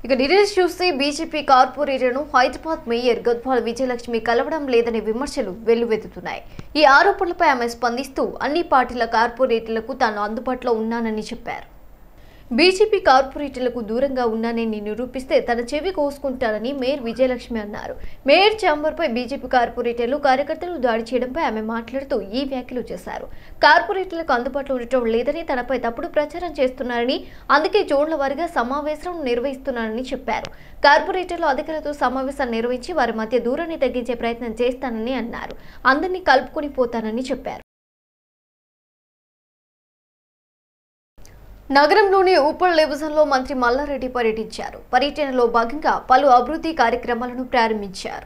ఇక డీటెయిల్స్ చూస్తే బీజేపీ కార్పొరేటర్ను హైదరాబాద్ మేయర్ గద్వాల విజయలక్ష్మి కలవడం లేదనే విమర్శలు వెల్లువెత్తుతున్నాయి ఈ ఆరోపణలపై ఆమె స్పందిస్తూ అన్ని పార్టీల కార్పొరేటర్లకు తాను అందుబాటులో ఉన్నానని చెప్పారు బీజేపీ కార్పొరేటర్లకు దూరంగా ఉన్నానని నిరూపిస్తే తన చెవి కోసుకుంటానని మేయర్ విజయలక్ష్మి అన్నారు మేయర్ ఛాంబర్పై బీజేపీ కార్పొరేటర్లు కార్యకర్తలు దాడి చేయడంపై ఆమె మాట్లాడుతూ ఈ వ్యాఖ్యలు చేశారు కార్పొరేటర్లకు అందుబాటులో ఉండటం లేదని తనపై తప్పుడు ప్రచారం చేస్తున్నారని అందుకే జోన్ల వారీగా సమావేశం నిర్వహిస్తున్నానని చెప్పారు కార్పొరేటర్లు అధికారులతో సమావేశాలు నిర్వహించి వారి మధ్య దూరాన్ని తగ్గించే ప్రయత్నం చేస్తానని అన్నారు అందరినీ కలుపుకొని పోతానని చెప్పారు నగరంలోని ఉప్పల్ డివిజన్లో మంత్రి మల్లారెడ్డి పర్యటించారు పర్యటనలో భాగంగా పలు అభివృద్ధి కార్యక్రమాలను ప్రారంభించారు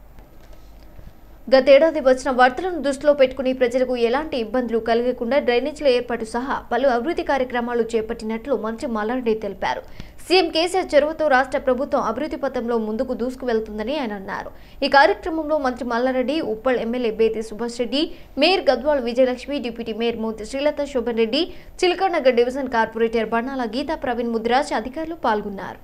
గతేడాది వచ్చిన వరదలను దృష్టిలో పెట్టుకుని ప్రజలకు ఎలాంటి ఇబ్బందులు కలగకుండా డ్రైనేజీల ఏర్పాటు సహా పలు అభివృద్ధి కార్యక్రమాలు చేపట్టినట్లు మంత్రి మల్లారెడ్డి తెలిపారు సీఎం కేసీఆర్ చొరవతో రాష్ట్ర ప్రభుత్వం అభివృద్ధి పథంలో ముందుకు దూసుకు వెళ్తుందని ఆయన అన్నారు ఈ కార్యక్రమంలో మంత్రి Mallareddy Uppal MLA Bethi Subhash Reddy mayor Gadwal Vijayalakshmi deputy mayor Moti Srilatha Shobhan Reddy Chilakanagar division corporator Barnala Geetha Praveen Mudiraj అధికారులు పాల్గొన్నారు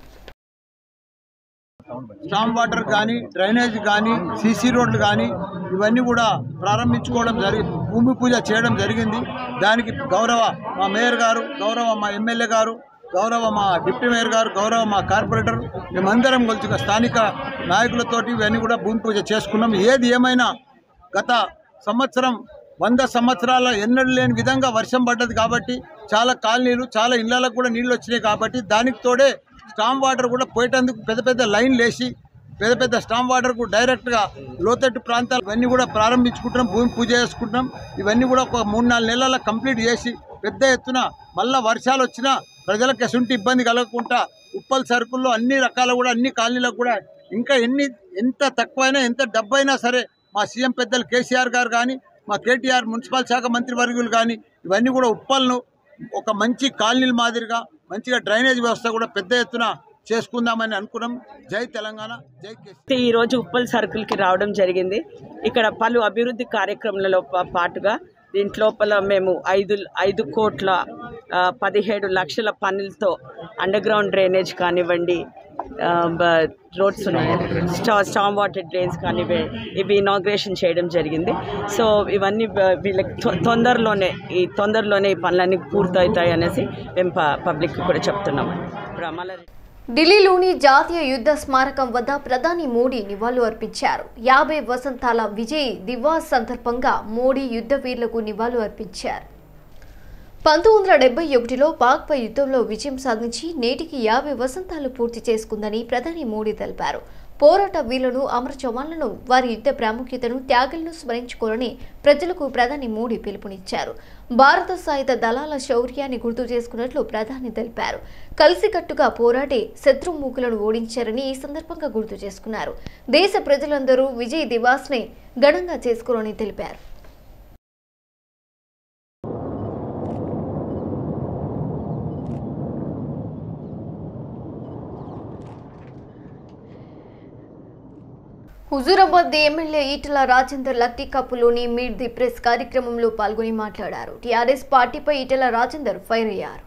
స్టామ్ వాటర్ కానీ డ్రైనేజ్ కానీ సీసీ రోడ్లు కానీ ఇవన్నీ కూడా ప్రారంభించుకోవడం జరిగి భూమి పూజ చేయడం జరిగింది దానికి గౌరవ మా మేయర్ గారు గౌరవ మా ఎమ్మెల్యే గారు గౌరవ మా డిప్యూటీ మేయర్ గారు గౌరవ మా కార్పొరేటర్ మేమందరం కలిసి స్థానిక నాయకులతోటి ఇవన్నీ కూడా భూమి పూజ చేసుకున్నాం ఏది ఏమైనా గత సంవత్సరం వంద సంవత్సరాల ఎన్నడూ లేని విధంగా వర్షం పడ్డది కాబట్టి చాలా కాలనీలు చాలా ఇళ్లకు కూడా నీళ్ళు వచ్చినాయి కాబట్టి దానికి తోడే స్టామ్ వాటర్ కూడా పోయేటందుకు పెద్ద పెద్ద లైన్లు వేసి పెద్ద పెద్ద స్టామ్ వాటర్కు డైరెక్ట్గా లోతట్టు ప్రాంతాలు ఇవన్నీ కూడా ప్రారంభించుకుంటున్నాం భూమి పూజ చేసుకుంటున్నాం ఇవన్నీ కూడా ఒక మూడు నాలుగు నెలల కంప్లీట్ చేసి పెద్ద ఎత్తున మళ్ళా వర్షాలు వచ్చినా ప్రజలకు ఎసుంటి ఇబ్బంది కలగకుండా ఉప్పల్ సరుకుల్లో అన్ని రకాల కూడా అన్ని కాలనీలకు కూడా ఇంకా ఎన్ని ఎంత తక్కువైనా ఎంత డబ్బైనా సరే మా సీఎం పెద్దలు కేసీఆర్ గారు కానీ మా కేటీఆర్ మున్సిపల్ శాఖ మంత్రి వర్గులు కానీ ఇవన్నీ కూడా ఉప్పల్ను ఒక మంచి కాలనీల మాదిరిగా మంచిగా డ్రైనేజ్ వ్యవస్థ కూడా పెద్ద ఎత్తున చేసుకుందామని అనుకున్నాం జై తెలంగాణ జై కేసీఆర్ ఈ రోజు ఉప్పల్ సర్కిల్కి రావడం జరిగింది ఇక్కడ పలు అభివృద్ధి కార్యక్రమాలలో పా- పాటుగా దీంట్లోపల మేము ఐదు ఐదు కోట్ల ఆ, పదిహేడు లక్షల పనులతో అండర్ గ్రౌండ్ డ్రైనేజ్ కానివ్వండి ఆ, బ- రోడ్స్ ఉన్నాయి స్టా స్టామ్ వాటర్ డ్రైన్స్ కానివ్వండి ఇవి ఇనాగ్రేషన్ చేయడం జరిగింది సో ఇవన్నీ బ- వీళ్ళకి తొ- తొందరలోనే ఈ తొందరలోనే ఈ పనులన్నీ పూర్తవుతాయి అనేసి మేము ప పబ్లిక్కి కూడా చెప్తున్నాము ఇప్పుడు అమల ఢిల్లీలోని జాతీయ యుద్ధ స్మారకం వద్ద ప్రధాని మోడీ నివాళులు అర్పించారు యాభై వసంతాల విజయ్ దివాస్ సందర్భంగా మోడీ యుద్ధ వీరులకు నివాళులు అర్పించారు పంతొమ్మిది వందల డెబ్బై ఒకటిలో పాక్పై యుద్ధంలో విజయం సాధించి నేటికి యాభై వసంతాలు పూర్తి చేసుకుందని ప్రధాని మోడీ తెలిపారు పోరాట వీరులను అమర జవాన్లను వారి యుద్ధ ప్రాముఖ్యతను త్యాగాలను స్మరించుకోవాలని ప్రజలకు ప్రధాని మోడీ పిలుపునిచ్చారు భారత సాయుధ దళాల శౌర్యాన్ని గుర్తు చేసుకున్నట్లు ప్రధాని తెలిపారు కలిసికట్టుగా పోరాడి శత్రుముఖులను ఓడించారని ఈ సందర్భంగా గుర్తు చేసుకున్నారు దేశ ప్రజలందరూ విజయ్ దివాస్ని ఘనంగా చేసుకోవాలని తెలిపారు హుజూరాబాద్ ఎమ్మెల్యే ఈటల రాజేందర్ లక్టీ కప్పులోని మీట్ ది ప్రెస్ కార్యక్రమంలో పాల్గొని మాట్లాడారు టీఆర్ఎస్ పార్టీపై ఈటల రాజేందర్ ఫైర్ అయ్యారు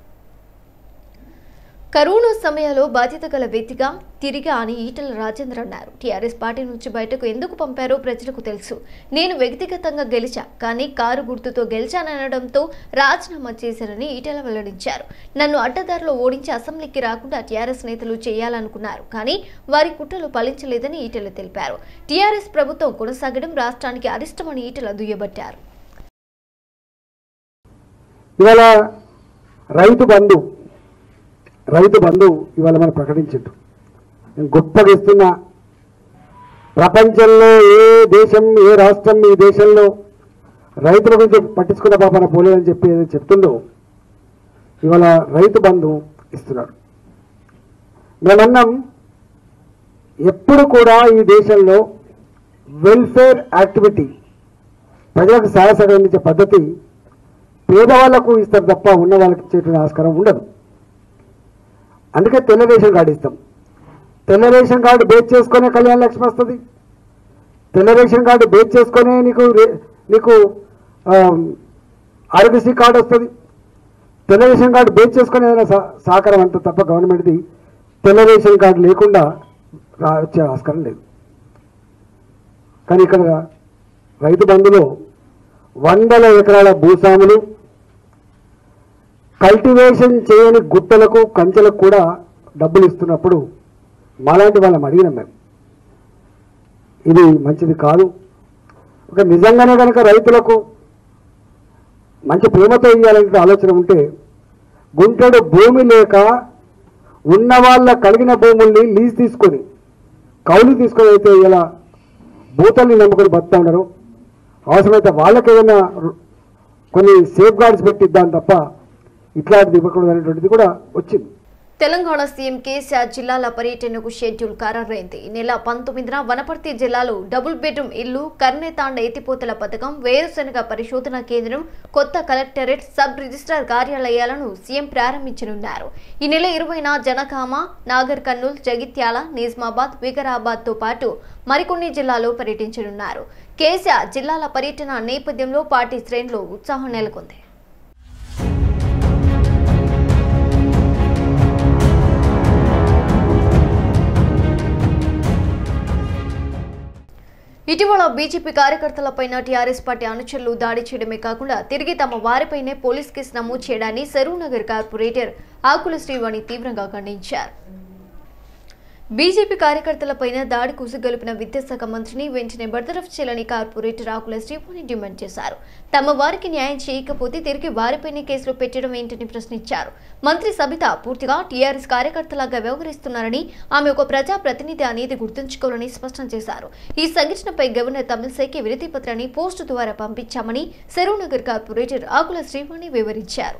కరోనా సమయంలో బాధ్యత గల వ్యక్తిగా తిరిగా అని ఈటల రాజేందర్ అన్నారు టీఆర్ఎస్ పార్టీ నుంచి బయటకు ఎందుకు పంపారో ప్రజలకు తెలుసు నేను వ్యక్తిగతంగా గెలిచా కానీ కారు గుర్తుతో గెలిచాననడంతో రాజీనామా చేశారని ఈటల వెల్లడించారు నన్ను అడ్డదారిలో ఓడించి అసెంబ్లీకి రాకుండా టీఆర్ఎస్ నేతలు చేయాలనుకున్నారు కానీ వారి కుట్రలు ఫలించలేదని ఈటల తెలిపారు టీఆర్ఎస్ ప్రభుత్వం కొనసాగడం రాష్ట్రానికి అరిష్టమని ఈటల దుయ్యబట్టారు ఇవాళ రైతు బంధు రైతు బంధు ఇవాళ మనం ప్రకటించిండు నేను గొప్పగా ఇస్తున్నా ప్రపంచంలో ఏ దేశం ఏ రాష్ట్రం ఈ దేశంలో రైతుల గురించి పట్టించుకున్న పాపన పోలేదని చెప్పి ఏదో చెప్తుండో ఇవాళ రైతు బంధు ఇస్తున్నాడు మేమన్నాం ఎప్పుడు కూడా ఈ దేశంలో వెల్ఫేర్ యాక్టివిటీ ప్రజలకు సహాయ సహకరించే పద్ధతి పేదవాళ్లకు ఇస్తారు తప్ప ఉన్న వాళ్ళకి ఇచ్చేటువంటి ఆస్కారం ఉండదు అందుకే తెల్ల రేషన్ కార్డు ఇస్తాం తెల్ల రేషన్ కార్డు బేస్ చేసుకునే కళ్యాణ లక్ష్మి వస్తుంది తెల్ల రేషన్ కార్డు బేస్ చేసుకునే నీకు రే- నీకు ఆ, ఆరోగ్యశ్రీ కార్డు వస్తుంది తెల్ల రేషన్ కార్డు బేస్ చేసుకునే ఏదైనా సహ- సహకారం అంత తప్ప గవర్నమెంట్ది తెల్ల రేషన్ కార్డు లేకుండా రా వచ్చే ఆస్కారం లేదు కానీ ఇక్కడ రైతు బంధులో వందల ఎకరాల భూస్వాములు కల్టివేషన్ చేయని గుట్టలకు కంచెలకు కూడా డబ్బులు ఇస్తున్నప్పుడు మాలాంటి వాళ్ళని అడిగినాం మేము ఇది మంచిది కాదు ఒక నిజంగానే కనుక రైతులకు మంచి ప్రేమతో ఇవ్వాలనే ఆలోచన ఉంటే గుంటెడు భూమి లేక ఉన్న వాళ్ళ కలిగిన భూముల్ని లీజ్ తీసుకొని కౌలు తీసుకొని అయితే ఇలా భూతల్ని నమ్ముకొని బతుకుతా ఉన్నారు అవసరమైతే వాళ్ళకి ఏదైనా రు- కొన్ని సేఫ్ గార్డ్స్ పెట్టిద్దాం తప్ప ఇట్లాంటిది ఇవ్వకూడదు అనేటువంటిది కూడా వచ్చింది తెలంగాణ సీఎం కేసీఆర్ జిల్లాల పర్యటనకు షెడ్యూల్ ఖరారైంది ఈ నెల పంతొమ్మిదిన వనపర్తి జిల్లాలో డబుల్ బెడ్రూమ్ ఇల్లు కర్ణేతాండ ఎత్తిపోతల పథకం వేరుశనగ పరిశోధన కేంద్రం కొత్త కలెక్టరేట్ సబ్ రిజిస్ట్రార్ కార్యాలయాలను సీఎం ప్రారంభించనున్నారు ఈ నెల ఇరవైన జనగామ నాగర్ కర్నూల్ జగిత్యాల నిజామాబాద్ వికారాబాద్ తో పాటు మరికొన్ని జిల్లాలో పర్యటించనున్నారు కేసీఆర్ జిల్లాల పర్యటన నేపథ్యంలో పార్టీ శ్రేణిలో ఉత్సాహం నెలకొంది ఇటీవల బీజేపీ కార్యకర్తలపైన టీఆర్ఎస్ పార్టీ అనుచరులు దాడి చేయడమే కాకుండా తిరిగి తమ వారిపైనే పోలీస్ కేసు నమోదు చేయడాన్ని సరూర్ నగర్ కార్పొరేటర్ ఆకుల శ్రీవాణి తీవ్రంగా ఖండించారు బీజేపీ కార్యకర్తలపైన దాడి కుసుగొలిపిన విద్యాశాఖ మంత్రిని వెంటనే బర్తరఫ్ చేయాలని కార్పొరేటర్ ఆకుల శ్రీవాణి డిమాండ్ చేశారు తమ వారికి న్యాయం చేయకపోతే తిరిగి వారిపైనే కేసులు పెట్టడం ఏంటని ప్రశ్నించారు మంత్రి సబిత పూర్తిగా టీఆర్ఎస్ కార్యకర్తలాగా వ్యవహరిస్తున్నారని ఆమె ఒక ప్రజా ప్రతినిధి అనేది గుర్తుంచుకోవాలని స్పష్టం చేశారు ఈ సంఘటనపై గవర్నర్ తమిళసైకి వినతి పత్రాన్ని పోస్టు ద్వారా పంపించామని సెరూర్ నగర్ కార్పొరేటర్ ఆకుల శ్రీవాణి వివరించారు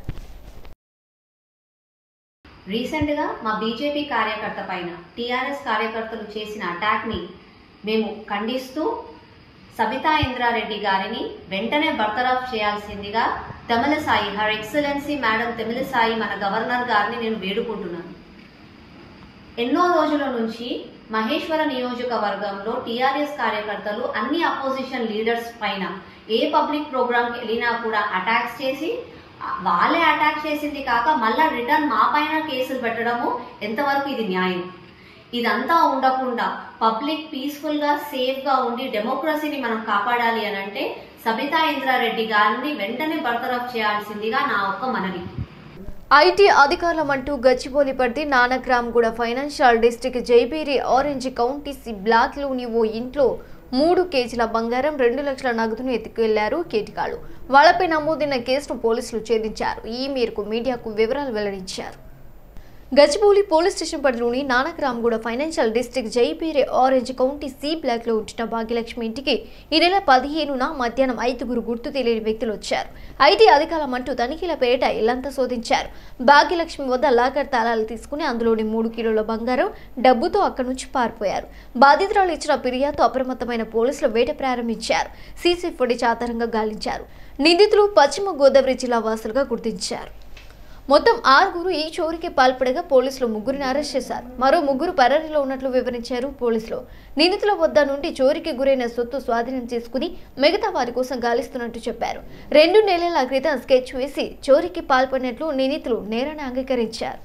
రీసెంట్గా మా బీజేపీ కార్యకర్త పైన టీఆర్ఎస్ కార్యకర్తలు చేసిన అటాక్ని మేము ఖండిస్తూ సబితా ఇంద్రారెడ్డి గారిని వెంటనే బర్తరఫ్ చేయాల్సిందిగా Tamilisai her excellency madam Tamilisai మన గవర్నర్ గారిని నేను వేడుకుంటున్నాను ఎన్నో రోజుల నుంచి మహేశ్వర నియోజకవర్గంలో టీఆర్ఎస్ కార్యకర్తలు అన్ని అపోజిషన్ లీడర్స్ పైన ఏ పబ్లిక్ ప్రోగ్రామ్కి వెళ్ళినా కూడా అటాక్స్ చేసి వాళ్ళే అటాక్ చేసింది కాక మళ్ళా రిటర్న్ మా పైన కేసులు పెట్టడము ఎంతవరకు ఇది న్యాయం ఇదంతా ఉండకుండా పబ్లిక్ పీస్ఫుల్ గా సేఫ్ గా ఉండి డెమోక్రసీని మనం కాపాడాలి అని అంటే సబితా ఇంద్రారెడ్డి గారిని వెంటనే బర్తరఫ్ చేయాల్సిందిగా నా ఒక్క మనవి ఐటీ అధికారులమంటూ గచ్చిబౌలి పరిధి Nanakramguda financial district Jayabheri orange county C బ్లాక్లోని ఓ ఇంట్లో మూడు కేజీల బంగారం రెండు లక్షల నగదును ఎత్తుకెళ్లారు కేటికాలు వాళ్లపై నమోదైన కేసును పోలీసులు ఛేదించారు ఈ మేరకు మీడియాకు వివరాలు వెల్లడించారు గచ్చిబౌలి పోలీస్ స్టేషన్ పరిధిలోని Nanakramguda financial district Jayabheri orange county C block లో ఉంటున్న భాగ్యలక్ష్మి ఇంటికి ఈ నెల పదిహేనున మధ్యాహ్నం ఐదుగురు గుర్తు తెలియని వ్యక్తులు వచ్చారు ఐటీ అధికారులమంటూ తనిఖీల పేరిట ఇల్లంతా శోధించారు భాగ్యలక్ష్మి వద్ద లాకర్ తాళాలు తీసుకుని అందులోని మూడు కిలోల బంగారం డబ్బుతో అక్కడి నుంచి పారిపోయారు బాధితురాలు ఇచ్చిన ఫిర్యాదు అప్రమత్తమైన పోలీసులు వేట ప్రారంభించారు సీసీ ఫుటేజ్ ఆధారంగా గాలించారు నిందితులు పశ్చిమ గోదావరి జిల్లా వాసులుగా గుర్తించారు మొత్తం ఆరుగురు ఈ చోరీకి పాల్పడగా పోలీసులు ముగ్గురిని అరెస్ట్ చేశారు మరో ముగ్గురు పరారీలో ఉన్నట్లు వివరించారు పోలీసులు నిందితుల వద్ద నుండి చోరీకి గురైన సొత్తు స్వాధీనం చేసుకుని మిగతా వారి కోసం గాలిస్తున్నట్టు చెప్పారు రెండు నెలల క్రితం స్కెచ్ వేసి చోరీకి పాల్పడినట్లు నిందితులు నేరాన్ని అంగీకరించారు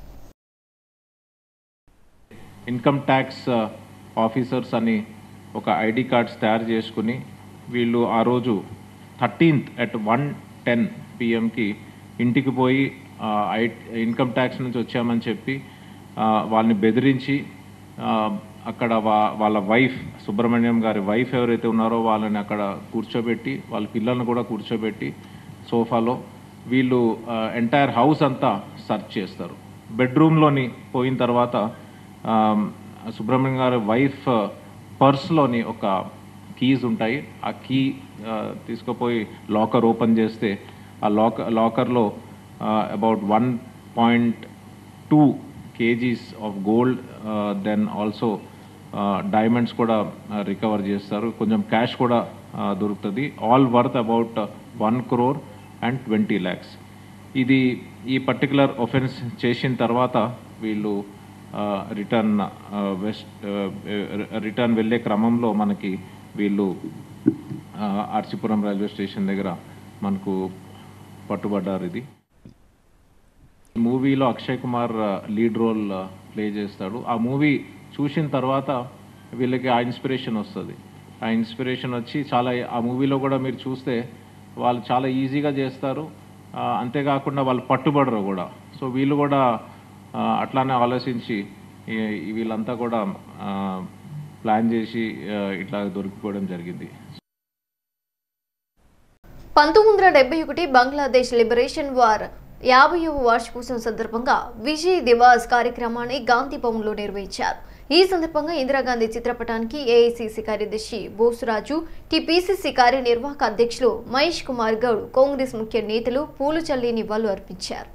ఇన్కమ్ ట్యాక్స్ ఆఫీసర్స్ అని ఒక ఐడి కార్డ్స్ తయారు చేసుకుని వీళ్ళు ఆ రోజు థర్టీన్త్ అట్ వన్ టెన్ పిఎంకి ఇంటికి పోయి ఆ, ఐ- ఇన్కమ్ ట్యాక్స్ నుంచి వచ్చామని చెప్పి ఆ, వాళ్ళని బెదిరించి ఆ, అక్కడ వా వాళ్ళ వైఫ్ సుబ్రహ్మణ్యం గారి వైఫ్ ఎవరైతే ఉన్నారో వాళ్ళని అక్కడ కూర్చోబెట్టి వాళ్ళ పిల్లల్ని కూడా కూర్చోబెట్టి సోఫాలో వీళ్ళు ఎంటైర్ హౌస్ అంతా సర్చ్ చేస్తారు బెడ్రూమ్లోని పోయిన తర్వాత ఆమ్, సుబ్రహ్మణ్యం గారి వైఫ్ పర్స్లోని ఒక కీస్ ఉంటాయి ఆ కీ తీసుకుపోయి లాకర్ ఓపెన్ చేస్తే ఆ లాకర్ లాకర్లో about one point two kgs of gold then also diamonds కూడా రికవర్ చేస్తారు కొంచెం క్యాష్ కూడా uh, దొరుకుతుంది all worth about one crore and twenty lakhs ఇది ఈ పర్టికులర్ ఒఫెన్స్ చేసిన తర్వాత వీళ్ళు రిటర్న్ వెస్ట్ రిటర్న్ వెళ్ళే క్రమంలో మనకి వీళ్ళు ఆర్చిపురం రైల్వే స్టేషన్ దగ్గర మనకు పట్టుబడ్డారు ఇది మూవీలో Akshay Kumar lead role play చేస్తాడు ఆ మూవీ చూసిన తర్వాత వీళ్ళకి ఆ ఇన్స్పిరేషన్ వస్తుంది ఆ ఇన్స్పిరేషన్ వచ్చి చాలా ఆ మూవీలో కూడా మీరు చూస్తే వాళ్ళు చాలా ఈజీగా చేస్తారు ఆ, అంతేకాకుండా వాళ్ళు పట్టుబడరు కూడా సో వీళ్ళు కూడా ఆ, అట్లానే ఆలోచించి ఈ- ఈ వీళ్ళంతా కూడా ఆ, ప్లాన్ చేసి ఆ, ఇట్లా దొరికిపోవడం జరిగింది పంతొమ్మిది వందల డెబ్బై ఒకటి బంగ్లాదేశ్ లిబరేషన్ వార్ యాభైవ వార్షికోత్సవం సందర్భంగా విజయ్ దివాస్ కార్యక్రమాన్ని గాంధీ భవన్లో నిర్వహించారు ఈ సందర్భంగా ఇందిరాగాంధీ చిత్రపటానికి ఏఐసిసి కార్యదర్శి బోసురాజు టిపిసిసి కార్యనిర్వాహక అధ్యక్షులు మహేష్ కుమార్ గౌడ్ కాంగ్రెస్ ముఖ్య నేతలు పూలు చల్లి నివాళులు అర్పించారు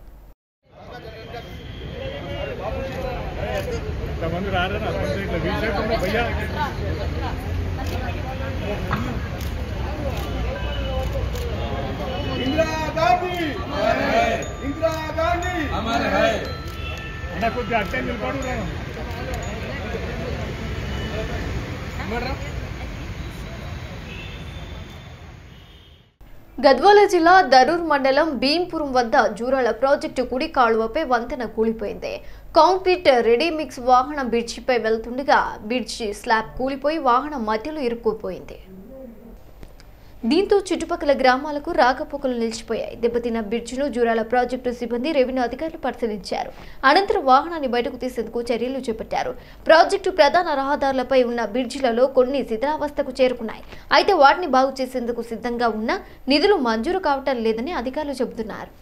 గద్వాల జిల్లా దరూర్ మండలం భీంపురం వద్ద జూరాల ప్రాజెక్టు కుడి కాలువపై వంతెన కూలిపోయింది కాంక్రీట్ రెడీ మిక్స్ వాహనం బ్రిడ్జిపై వెళ్తుండగా బ్రిడ్జి స్లాబ్ కూలిపోయి వాహనం మధ్యలో ఇరుక్కుపోయింది దీంతో చుట్టుపక్కల గ్రామాలకు రాకపోకలు నిలిచిపోయాయి దెబ్బతిన్న బ్రిడ్జిను జూరాల ప్రాజెక్టు సిబ్బంది రెవెన్యూ అధికారులు పరిశీలించారు అనంతరం వాహనాన్ని బయటకు తీసేందుకు చర్యలు చేపట్టారు ప్రాజెక్టు ప్రధాన రహదారులపై ఉన్న బ్రిడ్జిలలో కొన్ని శిథిలావస్థకు చేరుకున్నాయి అయితే వాటిని బాగు చేసేందుకు సిద్ధంగా ఉన్న నిధులు మంజూరు కావటం లేదని అధికారులు చెబుతున్నారు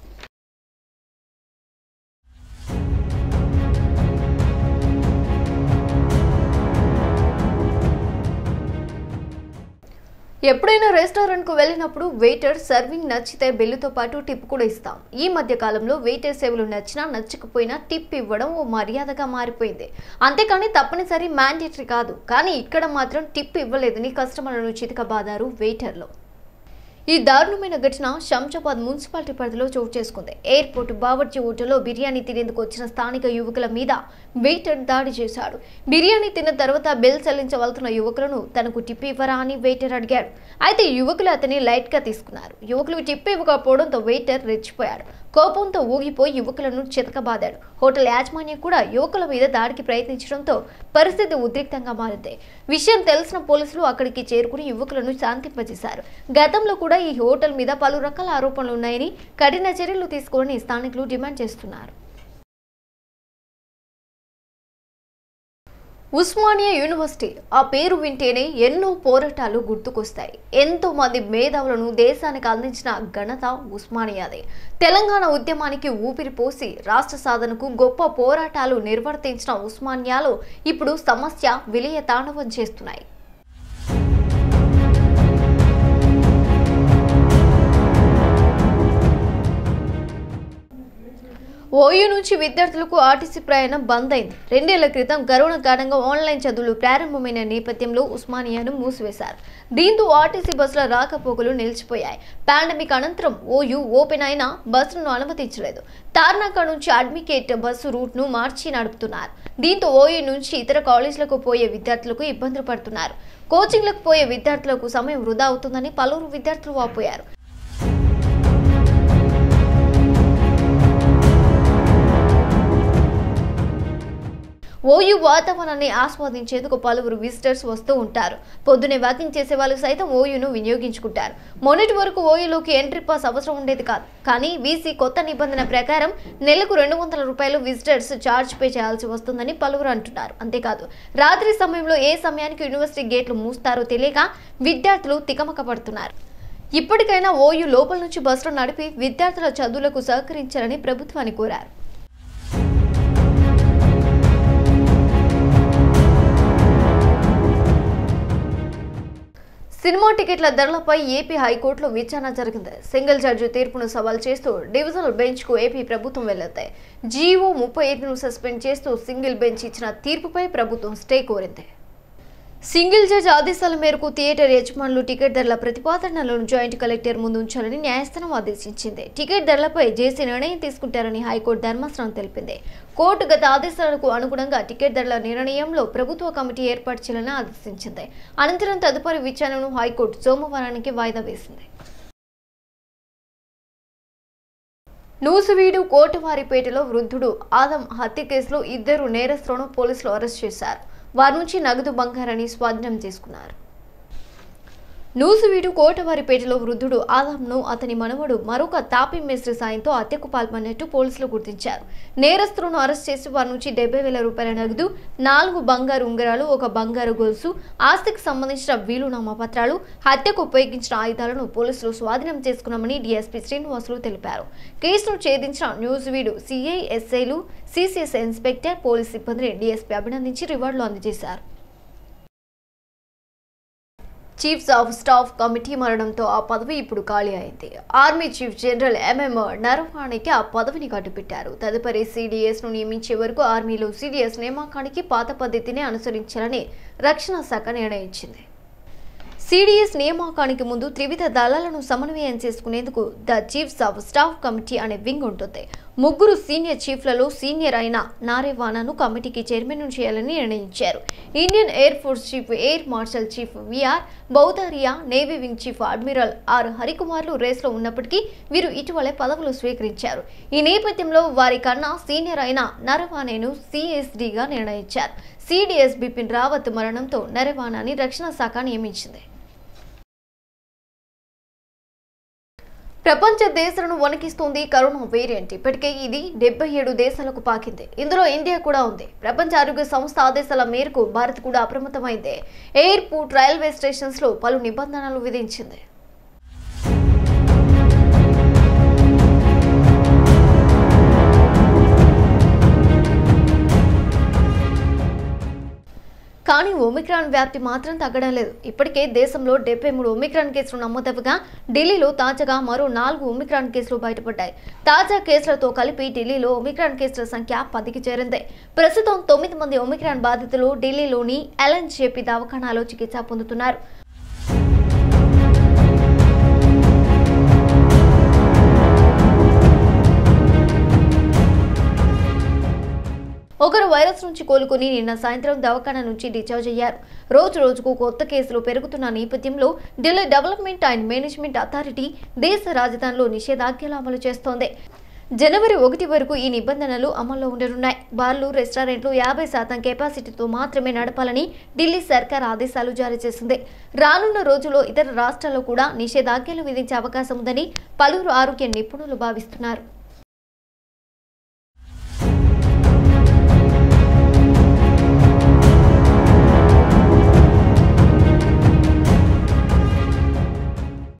ఎప్పుడైనా రెస్టారెంట్ కు వెళ్ళినప్పుడు వెయిటర్ సర్వింగ్ నచ్చితే బిల్లుతో పాటు టిప్ కూడా ఇస్తాం ఈ మధ్య కాలంలో వెయిటర్ సేవలు నచ్చినా నచ్చకపోయినా టిప్ ఇవ్వడం ఓ మర్యాదగా మారిపోయింది అంతేకాని తప్పనిసరి మ్యాండేటరీ కాదు కానీ ఇక్కడ మాత్రం టిప్ ఇవ్వలేదని కస్టమర్లను చితకబాదారు వెయిటర్లు ఈ దారుణమైన ఘటన శంషాబాద్ మున్సిపాలిటీ పరిధిలో చోటు చేసుకుంది ఎయిర్పోర్ట్ బావర్చి హోటల్లో బిర్యానీ తినేందుకు వచ్చిన స్థానిక యువకుల మీద వెయిటర్ దాడి చేశాడు బిర్యానీ తిన్న తర్వాత బిల్ చెల్లించవలసిన యువకులను తనకు టిప్ ఇవ్వరా అని వెయిటర్ అడిగాడు అయితే యువకులు అతని లైట్ గా తీసుకున్నారు యువకులు టిప్ ఇవ్వకపోవడంతో వెయిటర్ రెచ్చిపోయాడు కోపంతో ఊగిపోయి యువకులను చితకబాదాడు హోటల్ యాజమాన్యం కూడా యువకుల మీద దాడికి ప్రయత్నించడంతో పరిస్థితి ఉద్రిక్తంగా మారింది విషయం తెలిసిన పోలీసులు అక్కడికి చేరుకుని యువకులను శాంతింపజేశారు గతంలో కూడా ఈ హోటల్ మీద పలు రకాల ఆరోపణలు ఉన్నాయని కఠిన చర్యలు తీసుకోవాలని స్థానికులు డిమాండ్ చేస్తున్నారు ఉస్మానియా యూనివర్సిటీ ఆ పేరు వింటేనే ఎన్నో పోరాటాలు గుర్తుకొస్తాయి ఎంతో మంది మేధావులను దేశానికి అందించిన ఘనత ఉస్మానియాదే తెలంగాణ ఉద్యమానికి ఊపిరి పోసి రాష్ట్ర సాధనకు గొప్ప పోరాటాలు నిర్వర్తించిన ఉస్మానియాలో ఇప్పుడు సమస్య విలయ తాండవం చేస్తున్నాయి ఓయూ నుంచి విద్యార్థులకు ఆర్టీసీ ప్రయాణం బంద్ అయింది రెండేళ్ల క్రితం కరోనా కారణంగా ఆన్లైన్ చదువులు ప్రారంభమైన నేపథ్యంలో ఉస్మానియాను మూసివేశారు దీంతో ఆర్టీసీ బస్సుల రాకపోకలు నిలిచిపోయాయి పాండమిక్ అనంతరం ఓయూ ఓపెన్ అయినా బస్సులను అనుమతించలేదు తార్నాక నుంచి అడ్మికేట్ బస్సు రూట్ను మార్చి నడుపుతున్నారు దీంతో ఓయూ నుంచి ఇతర కాలేజీలకు పోయే విద్యార్థులకు ఇబ్బందులు పడుతున్నారు కోచింగ్లకు పోయే విద్యార్థులకు సమయం వృధా అవుతుందని పలువురు విద్యార్థులు వాపోయారు ఓయూ వాతావరణాన్ని ఆస్వాదించేందుకు పలువురు విజిటర్స్ వస్తూ ఉంటారు పొద్దునే వాకింగ్ చేసే వాళ్ళు సైతం ఓయూను వినియోగించుకుంటారు మొన్నటి వరకు ఓయూలోకి ఎంట్రీ పాస్ అవసరం ఉండేది కాదు కానీ వీసీ కొత్త నిబంధన ప్రకారం నెలకు రెండు వందల రూపాయలు విజిటర్స్ ఛార్జ్ పే చేయాల్సి వస్తుందని పలువురు అంటున్నారు అంతేకాదు రాత్రి సమయంలో ఏ సమయానికి యూనివర్సిటీ గేట్లు మూస్తారో తెలియక విద్యార్థులు తికమక పడుతున్నారు ఇప్పటికైనా ఓయూ లోపల నుంచి బస్సులు నడిపి విద్యార్థుల చదువులకు సహకరించాలని ప్రభుత్వాన్ని కోరారు సినిమా టికెట్ల ధరలపై ఏపీ హైకోర్టులో విచారణ జరిగింది సింగిల్ జడ్జి తీర్పును సవాల్ చేస్తూ డివిజనల్ బెంచ్ కు ఏపీ ప్రభుత్వం వెళ్ళింది జీవో ముప్పై ఐదును సస్పెండ్ చేస్తూ సింగిల్ బెంచ్ ఇచ్చిన తీర్పుపై ప్రభుత్వం స్టే కోరింది సింగిల్ జడ్జ్ ఆదేశాల మేరకు థియేటర్ యజమానులు టికెట్ ధరల ప్రతిపాదనలను జాయింట్ కలెక్టర్ ముందు ఉంచాలని న్యాయస్థానం ఆదేశించింది టికెట్ ధరలపై జేసీ నిర్ణయం తీసుకుంటారని హైకోర్టు ధర్మాసనం తెలిపింది కోర్టు గత ఆదేశాలకు అనుగుణంగా టికెట్ ధరల నిర్ణయంలో ప్రభుత్వ కమిటీ ఏర్పాటు చేయాలని ఆదేశించింది అనంతరం తదుపరి విచారణను హైకోర్టు సోమవారానికి వాయిదా వేసింది నూసువీడు కోటవారిపేటలో వృద్ధుడు ఆదం హత్య కేసులో ఇద్దరు నేరస్తులను పోలీసులు అరెస్ట్ చేశారు వారి నుంచి నగదు బంగారాన్ని స్వాధీనం చేసుకున్నారు నూసువీడు కోటవారిపేటలో వృద్ధుడు ఆదాంను అతని మనవడు మరొక తాపి మేస్త్రి సాయంతో హత్యకు పాల్పడినట్టు పోలీసులు గుర్తించారు నేరస్తులను అరెస్ట్ చేసి వారి నుంచి డెబ్బై వేల రూపాయల నగదు నాలుగు బంగారు ఉంగరాలు ఒక బంగారు గొలుసు ఆస్తికి సంబంధించిన వీలునామా పత్రాలు హత్యకు ఉపయోగించిన ఆయుధాలను పోలీసులు స్వాధీనం చేసుకున్నామని డీఎస్పీ శ్రీనివాసులు తెలిపారు కేసును ఛేదించిన న్యూజివీడు సిఐ ఎస్ఐలు సిసిఎస్ ఇన్స్పెక్టర్ పోలీస్ సిబ్బందిని డీఎస్పీ అభినందించి రివార్డులు అందజేశారు చీఫ్స్ ఆఫ్ స్టాఫ్ కమిటీ మరణంతో ఆ పదవి ఇప్పుడు ఖాళీ అయింది ఆర్మీ చీఫ్ జనరల్ ఎంఎం నరవాణికి ఆ పదవిని కట్టుబెట్టారు తదుపరి సిడిఎస్ ను నియమించే వరకు ఆర్మీలో సిడిఎస్ నియామకానికి పాత పద్ధతినే అనుసరించాలని రక్షణ శాఖ నిర్ణయించింది సిడిఎస్ నియామకానికి ముందు త్రివిధ దళాలను సమన్వయం చేసుకునేందుకు the chiefs of staff committee అనే వింగ్ ఉంటుంది ముగ్గురు సీనియర్ చీఫ్లలో సీనియర్ అయిన నారేవానాను కమిటీకి చైర్మన్ చేయాలని నిర్ణయించారు Indian air force chief air marshal chief V R Bhadauria navy wing chief admiral R హరికుమార్లు రేస్లో ఉన్నప్పటికీ వీరు ఇటీవలే పదవులు స్వీకరించారు ఈ నేపథ్యంలో వారి కన్నా సీనియర్ అయిన నరవానేను సిఎస్డిగా నిర్ణయించారు సిడిఎస్ బిపిన్ రావత్ మరణంతో నరవానాని రక్షణ శాఖ నియమించింది ప్రపంచ దేశాలను వణికిస్తుంది కరోనా వేరియంట్ ఇప్పటికే ఇది డెబ్బై ఏడు దేశాలకు పాకింది ఇందులో ఇండియా కూడా ఉంది ప్రపంచ ఆరోగ్య సంస్థ ఆదేశాల మేరకు భారత్ కూడా అప్రమత్తమైంది ఎయిర్పోర్ట్ రైల్వే స్టేషన్స్ లో పలు నిబంధనలు విధించింది కానీ ఒమిక్రాన్ వ్యాప్తి మాత్రం తగ్గడం లేదు ఇప్పటికే దేశంలో డెబ్బై మూడు ఒమిక్రాన్ కేసులు నమోదవగా ఢిల్లీలో తాజాగా మరో నాలుగు ఒమిక్రాన్ కేసులు బయటపడ్డాయి తాజా కేసులతో కలిపి ఢిల్లీలో ఒమిక్రాన్ కేసుల సంఖ్య పదికి చేరింది ప్రస్తుతం తొమ్మిది మంది ఒమిక్రాన్ బాధితులు ఢిల్లీలోని ఎల్ఎన్జేపీ దవాఖానాలో చికిత్స పొందుతున్నారు ఒకరు వైరస్ నుంచి కోలుకుని నిన్న సాయంత్రం దవాఖానా నుంచి డిశ్చార్జ్ అయ్యారు రోజు రోజుకు కొత్త కేసులు పెరుగుతున్న నేపథ్యంలో Delhi development and management authority దేశ రాజధానిలో నిషేధాజ్ఞలు అమలు చేస్తోంది జనవరి ఒకటి వరకు ఈ నిబంధనలు అమల్లో ఉండనున్నాయి బార్లు రెస్టారెంట్లు యాభై శాతం కెపాసిటీతో మాత్రమే నడపాలని ఢిల్లీ సర్కార్ ఆదేశాలు జారీ చేసింది రానున్న రోజుల్లో ఇతర రాష్ట్రాల్లో కూడా నిషేధాజ్ఞలు విధించే అవకాశం ఉందని పలువురు ఆరోగ్య నిపుణులు భావిస్తున్నారు